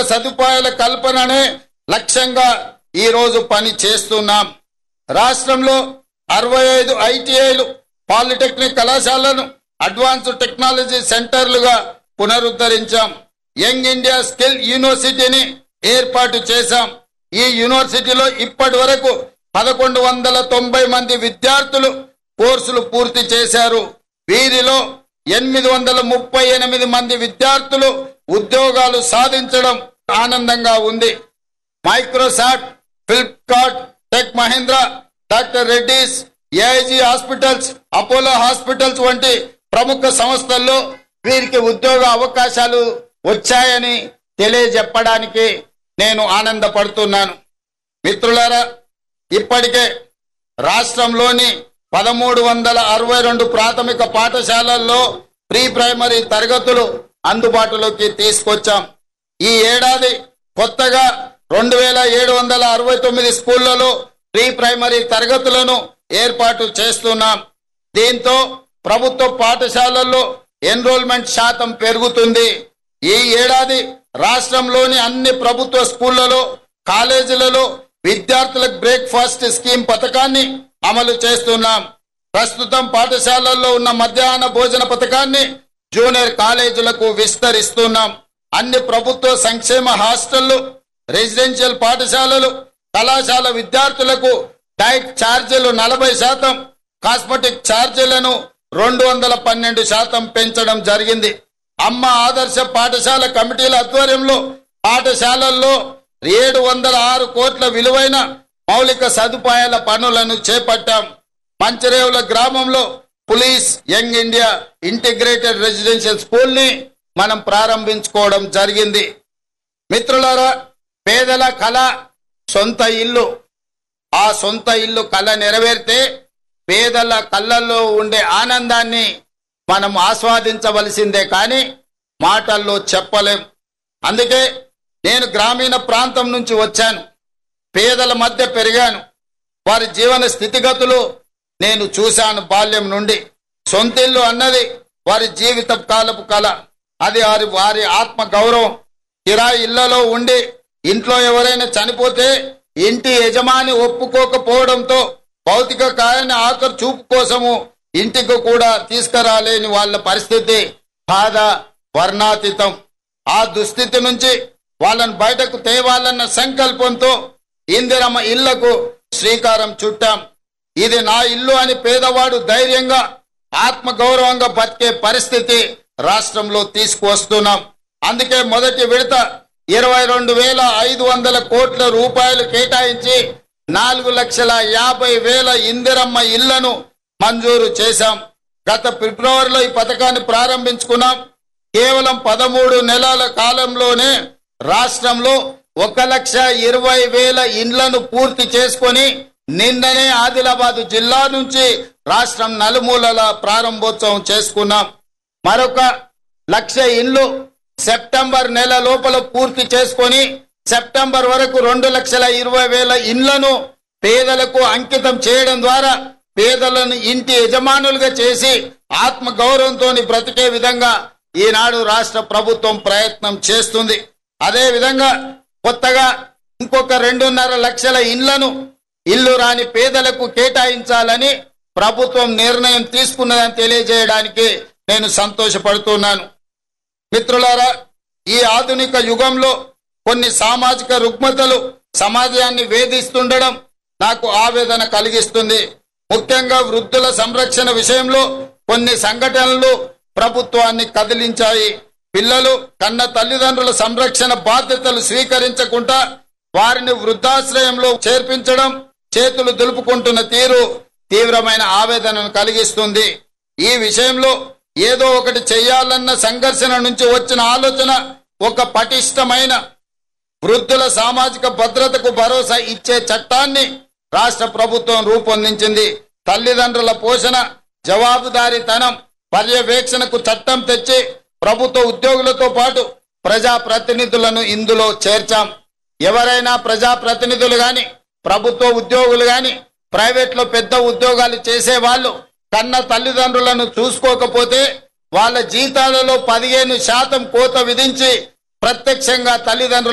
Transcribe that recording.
సదుపాయాల కల్పననే లక్ష్యంగా ఈ రోజు పని చేస్తున్నాం రాష్ట్రంలో అరవై ఐదు ఐటీఐలు పాలిటెక్నిక్ కళాశాలను అడ్వాన్స్డ్ టెక్నాలజీ సెంటర్లుగా పునరుద్ధరించాం యంగ్ ఇండియా స్కిల్ యూనివర్సిటీని ఏర్పాటు చేశాం ఈ యూనివర్సిటీలో ఇప్పటి వరకు పదకొండు వందల తొంభై మంది విద్యార్థులు కోర్సులు పూర్తి చేశారు వీరిలో ఎనిమిది వందల ముప్పై ఎనిమిది మంది విద్యార్థులు ఉద్యోగాలు సాధించడం ఆనందంగా ఉంది Microsoft Flipkart tech Mahindra doctor Reddy's AIG hospitals Apollo hospitals వంటి ప్రముఖ సంస్థల్లో వీరికి ఉద్యోగ అవకాశాలు వచ్చాయని తెలియజెప్పడానికి నేను ఆనందపడుతున్నాను మిత్రులారా ఇప్పటికే రాష్ట్రంలోని పదమూడు వందల అరవై రెండు ప్రాథమిక పాఠశాలల్లో ప్రీ ప్రైమరీ తరగతులు అందుబాటులోకి తీసుకొచ్చాం ఈ ఏడాది కొత్తగా రెండు వేల ఏడు వందల అరవై తొమ్మిది స్కూళ్లలో ప్రీ ప్రైమరీ తరగతులను ఏర్పాటు చేస్తున్నాం దీంతో ప్రభుత్వ పాఠశాలల్లో ఎన్రోల్మెంట్ శాతం పెరుగుతుంది ఈ ఏడాది రాష్ట్రంలోని అన్ని ప్రభుత్వ స్కూళ్లలో కాలేజీలలో విద్యార్థులకు బ్రేక్ఫాస్ట్ స్కీమ్ పథకాన్ని అమలు చేస్తున్నాం ప్రస్తుతం పాఠశాలల్లో ఉన్న మధ్యాహ్న భోజన పథకాన్ని జూనియర్ కాలేజీలకు విస్తరిస్తున్నాం అన్ని ప్రభుత్వ సంక్షేమ హాస్టళ్లు రెసిడెన్షియల్ పాఠశాలలు కళాశాల విద్యార్థులకు డైట్ ఛార్జీలు నలభై శాతం కాస్మెటిక్ ఛార్జీలను రెండు వందల పన్నెండు శాతం పెంచడం జరిగింది అమ్మ ఆదర్శ పాఠశాల కమిటీల ఆధ్వర్యంలో పాఠశాలల్లో ఏడు వందల ఆరు కోట్ల విలువైన మౌలిక సదుపాయాల పనులను చేపట్టాం మంచిరేవుల గ్రామంలో police young India integrated residential school ని మనం ప్రారంభించుకోవడం జరిగింది మిత్రులారా పేదల కళ సొంత ఇల్లు ఆ సొంత ఇల్లు కళ నెరవేరితే పేదల కళ్ళల్లో ఉండే ఆనందాన్ని మనం ఆస్వాదించవలసిందే కానీ మాటల్లో చెప్పలేం అందుకే నేను గ్రామీణ ప్రాంతం నుంచి వచ్చాను పేదల మధ్య పెరిగాను వారి జీవన స్థితిగతులు నేను చూశాను బాల్యం నుండి సొంతిల్లు అన్నది వారి జీవిత కాలపు కళ అది వారి వారి ఆత్మ గౌరవం కిరాయి ఇళ్లలో ఉండి ఇంట్లో ఎవరైనా చనిపోతే ఇంటి యజమాని ఒప్పుకోకపోవడంతో భౌతిక కాయాన్ని ఆఖరు చూపు కోసము ఇంటికి కూడా తీసుకురాలేని వాళ్ళ పరిస్థితి బాధ వర్ణాతీతం ఆ దుస్థితి నుంచి వాళ్ళని బయటకు తేవాలన్న సంకల్పంతో ఇందిరమ్మ ఇళ్లకు శ్రీకారం చుట్టాం ఇది నా ఇల్లు అని పేదవాడు ధైర్యంగా ఆత్మ గౌరవంగా బతికే పరిస్థితి రాష్ట్రంలో తీసుకువస్తున్నాం అందుకే మొదటి విడత ఇరవై రెండు వేల ఐదు వందల కోట్ల రూపాయలు కేటాయించి నాలుగు లక్షల యాభై వేల ఇందిరమ్మ ఇళ్లను మంజూరు చేశాం గత ఫిబ్రవరిలో ఈ పథకాన్ని ప్రారంభించుకున్నాం కేవలం పదమూడు నెలల కాలంలోనే రాష్ట్రంలో ఒక లక్ష ఇరవై వేల ఇండ్లను పూర్తి చేసుకొని నిన్ననే ఆదిలాబాద్ జిల్లా నుంచి రాష్ట్రం నలుమూలల ప్రారంభోత్సవం చేసుకున్నాం మరొక లక్ష ఇండ్లు సెప్టెంబర్ నెల లోపల పూర్తి చేసుకొని సెప్టెంబర్ వరకు రెండు లక్షల ఇరవై వేల ఇండ్లను పేదలకు అంకితం చేయడం ద్వారా పేదలను ఇంటి యజమానులుగా చేసి ఆత్మ గౌరవంతో బ్రతికే విధంగా ఈనాడు రాష్ట్ర ప్రభుత్వం ప్రయత్నం చేస్తుంది అదే విధంగా కొత్తగా ఇంకొక రెండున్నర లక్షల ఇండ్లను ఇల్లు రాని పేదలకు కేటాయించాలని ప్రభుత్వం నిర్ణయం తీసుకున్నదని తెలియజేయడానికి నేను సంతోషపడుతున్నాను మిత్రులారా ఈ ఆధునిక యుగంలో కొన్ని సామాజిక రుగ్మతలు సమాజాన్ని వేధిస్తుండడం నాకు ఆవేదన కలిగిస్తుంది ముఖ్యంగా వృద్ధుల సంరక్షణ విషయంలో కొన్ని సంఘటనలు ప్రభుత్వాన్ని కదిలించాయి పిల్లలు కన్న తల్లిదండ్రుల సంరక్షణ బాధ్యతలు స్వీకరించకుండా వారిని వృద్ధాశ్రయంలో చేర్పించడం చేతులు దులుపుకుంటున్న తీరు తీవ్రమైన ఆవేదనను కలిగిస్తుంది ఈ విషయంలో ఏదో ఒకటి చెయ్యాలన్న సంఘర్షణ నుంచి వచ్చిన ఆలోచన ఒక పటిష్టమైన వృద్ధుల సామాజిక భద్రతకు భరోసా ఇచ్చే చట్టాన్ని రాష్ట్ర ప్రభుత్వం రూపొందించింది తల్లిదండ్రుల పోషణ జవాబుదారీతనం పర్యవేక్షణకు చట్టం తెచ్చి ప్రభుత్వ ఉద్యోగులతో పాటు ప్రజా ప్రతినిధులను ఇందులో చేర్చాం ఎవరైనా ప్రజా ప్రతినిధులు గాని ప్రభుత్వ ఉద్యోగులు గాని ప్రైవేట్ లో పెద్ద ఉద్యోగాలు చేసే వాళ్ళు కన్న తల్లిదండ్రులను చూసుకోకపోతే వాళ్ళ జీతాలలో పదిహేను శాతం కోత విధించి ప్రత్యక్షంగా తల్లిదండ్రుల